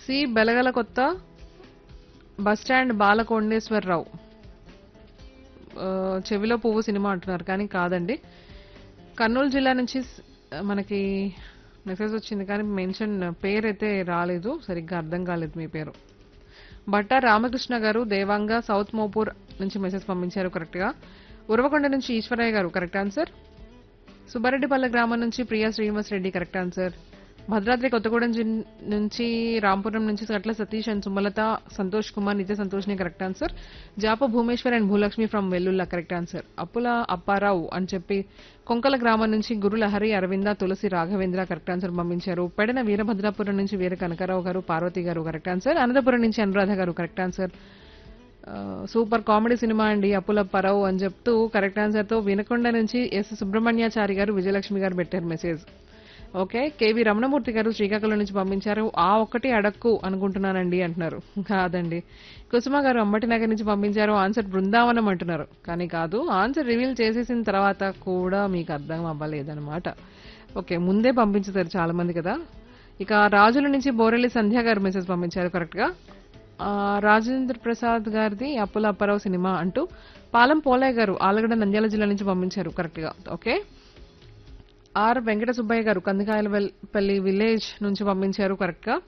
C బెలగల కొత్త bus stand బాలకొండేశ్వరరావు ఆ, చెవిలో పువ్వు సినిమా అంటున్నారు కానీ కాదండి కర్నూలు జిల్లా నుంచి స్- మనకి మెసేజ్ వచ్చింది కానీ మెన్షన్ పేరు అయితే రాలేదు సరిగ్గా అర్థం కాలేదు మీ పేరు భట్ట రామకృష్ణ గారు దేవాంగ సౌత్ మోపూర్ నుంచి మెసేజ్ పంపించారు కరెక్ట్గా ఉరవకొండ నుంచి ఈశ్వరయ్య గారు కరెక్ట్ ఆన్సర్ సుబ్బారెడ్డిపల్లె గ్రామం నుంచి ప్రియా శ్రీనివాస్ రెడ్డి కరెక్ట్ ఆన్సర్ భద్రాద్రి కొత్తగూడెం జిన్ నుంచి రాంపురం నుంచి గట్ల సతీష్ అండ్ సుమలత సంతోష్ కుమార్ నిత్య సంతోష్ని కరెక్ట్ ఆన్సర్ జాప Bhumeshwar and Bhulakshmi from Vellulla correct answer Appula Apparao అని చెప్పి కొంకల గ్రామం నుంచి గురులహరి అరవింద తులసి రాఘవేంద్ర కరెక్ట్ ఆన్సర్ పంపించారు పెడన వీరభద్రాపురం నుంచి వీర కనకారావు గారు పార్వతి గారు కరెక్ట్ ఆన్సర్ అనంతపురం నుంచి అనురాధ గారు కరెక్ట్ ఆన్సర్ ఆ, సూపర్ కామెడీ సినిమా అండి అప్పుల పరవ్ అని చెప్తూ కరెక్ట్ ఆన్సర్ తో వినకొండ నుంచి ఎస్ సుబ్రహ్మణ్యాచారి గారు విజయలక్ష్మి గారు పెట్టారు మెసేజ్ ఓకే కేవి రమణమూర్తి గారు శ్రీకాకుళం నుంచి పంపించారు ఆ ఒక్కటి అడక్కు అనుకుంటున్నానండి అంటున్నారు కాదండి కుసుమ గారు అంబటి నగర్ నుంచి పంపించారు ఆన్సర్ బృందావనం అంటున్నారు కానీ కాదు ఆన్సర్ రివీల్ చేసేసిన తర్వాత కూడా మీకు అర్థం అవ్వలేదన్నమాట ఓకే ముందే పంపించారు చాలా మంది కదా ఇక రాజుల నుంచి బోరెల్లి సంధ్య గారు మెసేజ్ పంపించారు కరెక్ట్ గా ఆ, రాజేంద్ర ప్రసాద్ గారిది అప్పుల అప్పారావు సినిమా అంటూ పాలం పోలయ్య గారు ఆలగడ్డ నంద్యాల జిల్లా నుంచి పంపించారు కరెక్ట్ గా ఓకే ఆర్ వెంకట సుబ్బయ్య గారు కందికాయలపల్లి విలేజ్ నుంచి పంపించారు కరెక్ట్ గా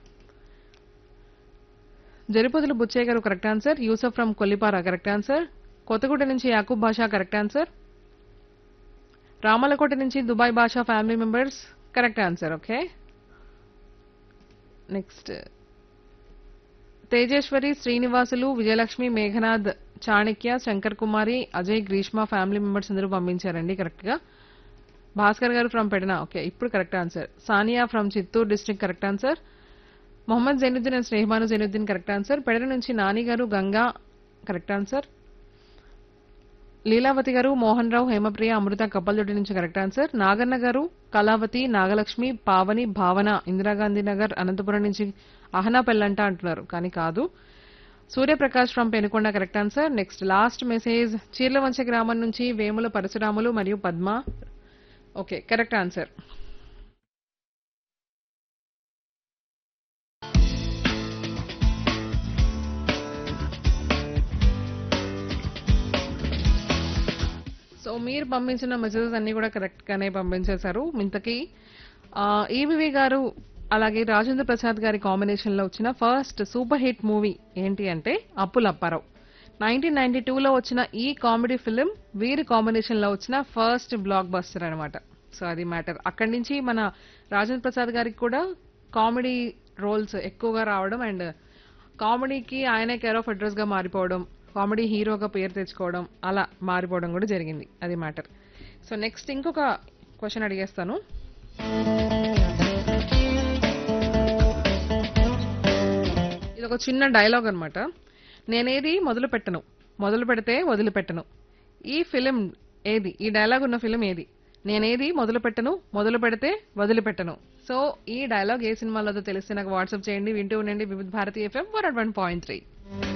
జరిపోతుల బుచ్చయ్య గారు correct answer Yusuf from Kollipara correct answer Kothaguda నుంచి యాకూబ్ బాషా కరెక్ట్ ఆన్సర్ రామలకోట నుంచి Dubai Basha family members correct answer okay next Tejeswari Srinivasulu Vijayalakshmi Meghanath Chanakya Shankar Kumari Ajay Grishma family members అందరూ పంపించారండి కరెక్ట్ గా భాస్కర్ గారు ఫ్రమ్ పెడన ఓకే ఇప్పుడు correct answer Sania from Chittoor district correct answer Mohammed Zainuddin and స్నేహమాను జైనుద్దీన్ కరెక్ట్ ఆన్సర్ పెడన నుంచి నాని గారు గంగా కరెక్ట్ ఆన్సర్ లీలావతి గారు మోహన్ రావు హేమప్రియ అమృత కప్పల్దొడ్డి నుంచి కరెక్ట్ ఆన్సర్ నాగన్న గారు కళావతి నాగలక్ష్మి పావని భావన ఇందిరాగాంధీ నగర్ అనంతపురం నుంచి అహనా పెళ్ళంట అంటున్నారు కానీ కాదు Suryaprakash from Penukonda correct answer next last message Chirlavancha గ్రామం నుంచి వేముల పరశురాములు మరియు Padma okay correct answer so మీరు పంపించిన మెసేజెస్ అన్ని కూడా కరెక్ట్ గానే పంపించేశారు ఇంతకీ ఈవివి గారు అలాగే రాజేంద్ర ప్రసాద్ గారి కాంబినేషన్ లో వచ్చిన ఫస్ట్ సూపర్ హిట్ మూవీ ఏంటి అంటే అప్పుల అప్పారావు నైన్టీన్ నైన్టీ టూలో వచ్చిన ఈ కామెడీ ఫిలిం వీరి కాంబినేషన్ లో వచ్చిన ఫస్ట్ బ్లాక్ బస్టర్ అనమాట సో అది మ్యాటర్ అక్కడి నుంచి మన రాజేంద్ర ప్రసాద్ గారికి కూడా కామెడీ రోల్స్ ఎక్కువగా రావడం అండ్ కామెడీకి ఆయనే కేర్ ఆఫ్ అడ్రస్ గా మారిపోవడం కామెడీ హీరోగా పేరు తెచ్చుకోవడం అలా మారిపోవడం కూడా జరిగింది అది మ్యాటర్ సో నెక్స్ట్ ఇంకొక క్వశ్చన్ అడిగేస్తాను ఇది ఒక చిన్న డైలాగ్ అన్నమాట నేనేది మొదలు పెట్టను మొదలు పెడితే వదిలిపెట్టను ఈ ఫిలిం ఏది ఈ డైలాగ్ ఉన్న ఫిలిం ఏది నేనేది మొదలు పెట్టను మొదలు పెడితే వదిలిపెట్టను సో ఈ డైలాగ్ ఏ సినిమాలో తెలిస్తే నాకు వాట్సాప్ చేయండి వింటూ ఉండండి వివిధ భారతీయ ఎఫ్ఎం వన్ పాయింట్ త్రీ